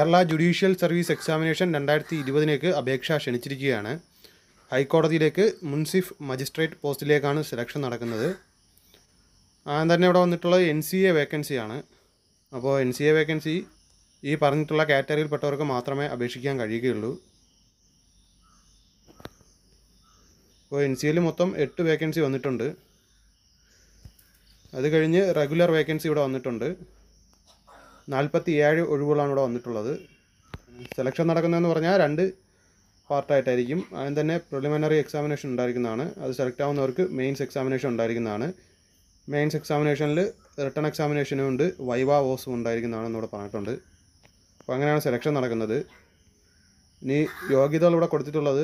Kerala judicial service examination രണ്ടായിരത്തി ഇരുപതിലേക്ക് അപേക്ഷ ക്ഷണിച്ചിരിക്കുകയാണ് ഹൈക്കോടതിയിലേക്ക് munsiff magistrate പോസ്റ്റിലേക്കാണ് സെലക്ഷൻ നടക്കുന്നത് ആദ്യം തന്നെ ഇവിടെ വന്നിട്ടുള്ളത് എൻ സി എ വേക്കൻസിയാണ് അപ്പോൾ എൻ സി എ വേക്കൻസി ഈ പറഞ്ഞിട്ടുള്ള കാറ്റഗറിയിൽപ്പെട്ടവർക്ക് മാത്രമേ അപേക്ഷിക്കാൻ കഴിയുകയുള്ളൂ അപ്പോൾ എൻ സി എയിൽ മൊത്തം എട്ട് വേക്കൻസി വന്നിട്ടുണ്ട് അത് കഴിഞ്ഞ് റെഗുലർ വേക്കൻസി ഇവിടെ വന്നിട്ടുണ്ട് നാൽപ്പത്തി ഏഴ് ഒഴിവുകളാണ് ഇവിടെ വന്നിട്ടുള്ളത് സെലക്ഷൻ നടക്കുന്നതെന്ന് പറഞ്ഞാൽ രണ്ട് പാർട്ടായിട്ടായിരിക്കും ആദ്യം തന്നെ പ്രിലിമിനറി എക്സാമിനേഷൻ ഉണ്ടായിരിക്കുന്നതാണ് അത് സെലക്ട് ആവുന്നവർക്ക് മെയിൻസ് എക്സാമിനേഷൻ ഉണ്ടായിരിക്കുന്നതാണ് മെയിൻസ് എക്സാമിനേഷനിൽ റിട്ടേൺ എക്സാമിനേഷനും ഉണ്ട് വൈവ വോസും ഉണ്ടായിരിക്കുന്നതാണെന്ന് ഇവിടെ പറഞ്ഞിട്ടുണ്ട് അപ്പോൾ അങ്ങനെയാണ് സെലക്ഷൻ നടക്കുന്നത് ഇനി യോഗ്യതകൾ ഇവിടെ കൊടുത്തിട്ടുള്ളത്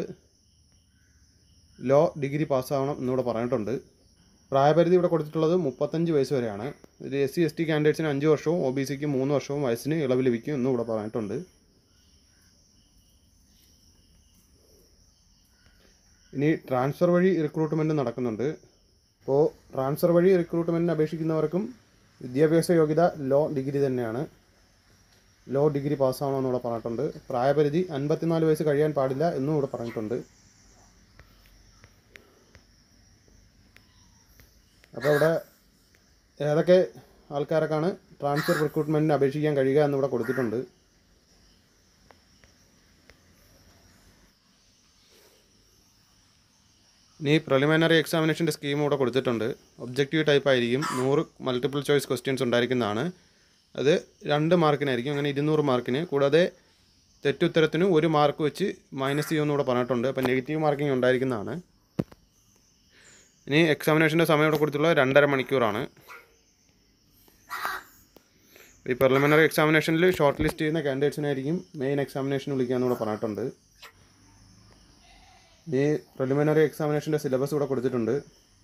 ലോ ഡിഗ്രി പാസ്സാവണം എന്നിവിടെ പറഞ്ഞിട്ടുണ്ട് പ്രായപരിധി ഇവിടെ കൊടുത്തിട്ടുള്ളത് മുപ്പത്തഞ്ച് വയസ്സ് വരെയാണ് ഇത് എസ് സി എസ് ടി കാൻഡിഡേറ്റ്സിന് അഞ്ച് വർഷവും ഒ ബി സിക്ക് മൂന്ന് വർഷവും വയസ്സിന് ഇളവ് ലഭിക്കും എന്നും ഇവിടെ പറഞ്ഞിട്ടുണ്ട് ഇനി ട്രാൻസ്ഫർ വഴി റിക്രൂട്ട്മെൻറ്റ് നടക്കുന്നുണ്ട് അപ്പോൾ ട്രാൻസ്ഫർ വഴി റിക്രൂട്ട്മെൻറ്റിന് അപേക്ഷിക്കുന്നവർക്കും വിദ്യാഭ്യാസ യോഗ്യത ലോ ഡിഗ്രി തന്നെയാണ് ലോ ഡിഗ്രി പാസ്സാവണമെന്ന് ഇവിടെ പറഞ്ഞിട്ടുണ്ട് പ്രായപരിധി അൻപത്തിനാല് വയസ്സ് കഴിയാൻ പാടില്ല എന്നും ഇവിടെ പറഞ്ഞിട്ടുണ്ട് അപ്പോൾ ഇവിടെ ഏതൊക്കെ ആൾക്കാരൊക്കെയാണ് ട്രാൻസ്ഫർ റിക്രൂട്ട്മെൻറ്റിന് അപേക്ഷിക്കാൻ കഴിയുക എന്നിവിടെ കൊടുത്തിട്ടുണ്ട് ഇനി പ്രിലിമിനറി എക്സാമിനേഷൻ്റെ സ്കീം ഇവിടെ കൊടുത്തിട്ടുണ്ട് ഒബ്ജക്റ്റീവ് ടൈപ്പ് ആയിരിക്കും നൂറ് മൾട്ടിപ്പിൾ ചോയ്സ് ക്വസ്റ്റ്യൻസ് ഉണ്ടായിരിക്കുന്നതാണ് അത് രണ്ട് മാർക്കിനായിരിക്കും അങ്ങനെ ഇരുന്നൂറ് മാർക്കിന് കൂടാതെ തെറ്റുത്തരത്തിന് ഒരു മാർക്ക് വെച്ച് മൈനസ് ചെയ്യുമെന്ന് ഇവിടെ പറഞ്ഞിട്ടുണ്ട് അപ്പോൾ നെഗറ്റീവ് മാർക്കിംഗ് ഉണ്ടായിരിക്കുന്നതാണ് ഇനി എക്സാമിനേഷൻ്റെ സമയം ഇവിടെ കൊടുത്തിട്ടുള്ളത് രണ്ടര മണിക്കൂറാണ് ഈ പ്രിലിമിനറി എക്സാമിനേഷനിൽ ഷോർട്ട് ലിസ്റ്റ് ചെയ്യുന്ന കാൻഡിഡേറ്റ്സിനായിരിക്കും മെയിൻ എക്സാമിനേഷൻ വിളിക്കാമെന്ന് ഇവിടെ പറഞ്ഞിട്ടുണ്ട് ഈ പ്രിലിമിനറി എക്സാമിനേഷൻ്റെ സിലബസ് ഇവിടെ കൊടുത്തിട്ടുണ്ട്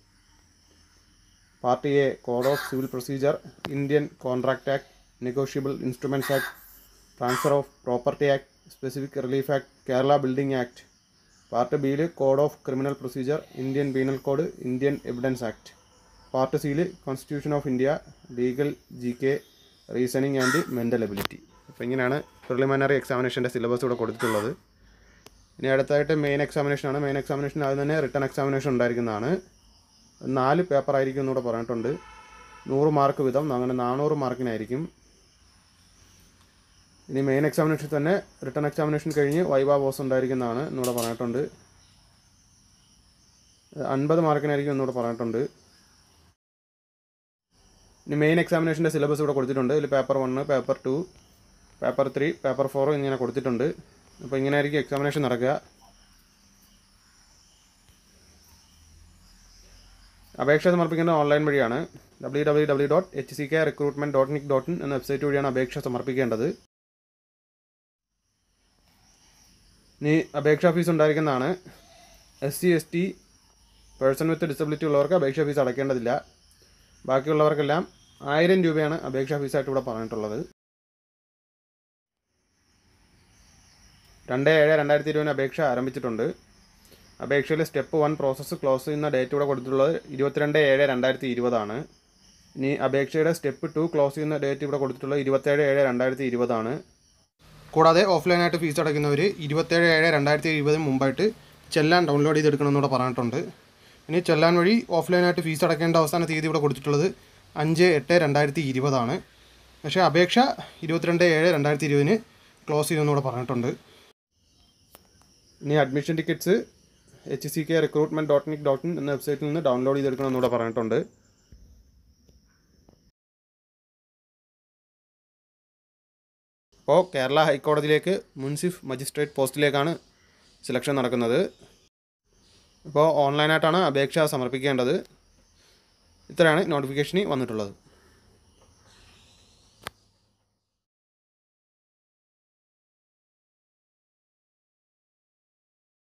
part A code of civil procedure Indian contract act negotiable instruments act transfer of property act specific relief act Kerala building act part ബിയിൽ code of criminal procedure Indian penal code Indian evidence act part സിയിൽ constitution of India legal G K reasoning and mental ability അപ്പോൾ ഇങ്ങനെയാണ് preliminary എക്സാമിനേഷൻ്റെ syllabus ഇവിടെ കൊടുത്തിട്ടുള്ളത് ഇനി അടുത്തായിട്ട് main എക്സാമിനേഷനാണ് main examination ആദ്യം തന്നെ റിട്ടേൺ എക്സാമിനേഷൻ ഉണ്ടായിരിക്കുന്നതാണ് നാല് പേപ്പർ ആയിരിക്കും എന്നിവിടെ പറഞ്ഞിട്ടുണ്ട് നൂറ് മാർക്ക് വീതം അങ്ങനെ നാനൂറ് മാർക്കിനായിരിക്കും ഇനി മെയിൻ എക്സാമിനേഷൻ തന്നെ റിട്ടേൺ എക്സാമിനേഷൻ കഴിഞ്ഞ് വൈവ ബോസ് ഉണ്ടായിരിക്കുന്നതാണ് എന്നിവിടെ പറഞ്ഞിട്ടുണ്ട് അൻപത് മാർക്കിനായിരിക്കും എന്നിവിടെ പറഞ്ഞിട്ടുണ്ട് ഇനി മെയിൻ എക്സാമിനേഷൻ്റെ സിലബസ് ഇവിടെ കൊടുത്തിട്ടുണ്ട് ഇതിൽ paper one paper two paper three paper four ഇങ്ങനെ കൊടുത്തിട്ടുണ്ട് അപ്പോൾ ഇങ്ങനെ ആയിരിക്കും എക്സാമിനേഷൻ നടക്കുക അപേക്ഷ സമർപ്പിക്കേണ്ടത് ഓൺലൈൻ വഴിയാണ് W W W dot H C K recruitment dot nic dot in എന്ന വെബ്സൈറ്റ് വഴിയാണ് അപേക്ഷ സമർപ്പിക്കേണ്ടത് ഇനി അപേക്ഷാ ഫീസ് ഉണ്ടായിരിക്കുന്നതാണ് S C S T person with disability ഉള്ളവർക്ക് അപേക്ഷാ ഫീസ് അടയ്ക്കേണ്ടതില്ല ബാക്കിയുള്ളവർക്കെല്ലാം ആയിരം രൂപയാണ് അപേക്ഷാ ഫീസായിട്ട് ഇവിടെ പറഞ്ഞിട്ടുള്ളത് രണ്ട് ഏഴ് രണ്ടായിരത്തി ഇരുപതിന് അപേക്ഷ ആരംഭിച്ചിട്ടുണ്ട് അപേക്ഷയിൽ സ്റ്റെപ്പ് വൺ പ്രോസസ്സ് ക്ലോസ് ചെയ്യുന്ന ഡേറ്റ് ഇവിടെ കൊടുത്തിട്ടുള്ളത് ഇരുപത്തിരണ്ട് ഏഴ് രണ്ടായിരത്തി ഇരുപതാണ് ഇനി അപേക്ഷയുടെ സ്റ്റെപ്പ് ടു ക്ലോസ് ചെയ്യുന്ന ഡേറ്റ് ഇവിടെ കൊടുത്തിട്ടുള്ളത് ഇരുപത്തേഴ് ഏഴ് രണ്ടായിരത്തി ഇരുപതാണ് കൂടാതെ ഓഫ്ലൈനായിട്ട് ഫീസ് അടയ്ക്കുന്നവർ ഇരുപത്തേഴ് ഏഴ് രണ്ടായിരത്തി ഇരുപതിന് മുമ്പായിട്ട് ചെല്ലാൻ ഡൗൺലോഡ് ചെയ്തെടുക്കണമെന്നൂടെ പറഞ്ഞിട്ടുണ്ട് ഇനി ചെല്ലാൻ വഴി ഓഫ്ലൈനായിട്ട് ഫീസ് അടയ്ക്കേണ്ട അവസാന തീയതി ഇവിടെ കൊടുത്തിട്ടുള്ളത് അഞ്ച് എട്ട് രണ്ടായിരത്തി ഇരുപതാണ് പക്ഷേ അപേക്ഷ ഇരുപത്തിരണ്ട് ഏഴ് രണ്ടായിരത്തി ഇരുപതിന് ക്ലോസ് ചെയ്യുമെന്നൂടെ പറഞ്ഞിട്ടുണ്ട് ഇനി admission tickets H C K recruitment dot nic dot in എന്ന വെബ്സൈറ്റിൽ നിന്ന് ഡൗൺലോഡ് ചെയ്തെടുക്കണമെന്നൂടെ പറഞ്ഞിട്ടുണ്ട് അപ്പോൾ കേരള ഹൈക്കോടതിയിലേക്ക് മുൻസിഫ് മജിസ്ട്രേറ്റ് പോസ്റ്റിലേക്കാണ് സെലക്ഷൻ നടക്കുന്നത് ഇപ്പോൾ ഓൺലൈനായിട്ടാണ് അപേക്ഷ സമർപ്പിക്കേണ്ടത് ഇത്രയാണ് നോട്ടിഫിക്കേഷനിൽ വന്നിട്ടുള്ളത്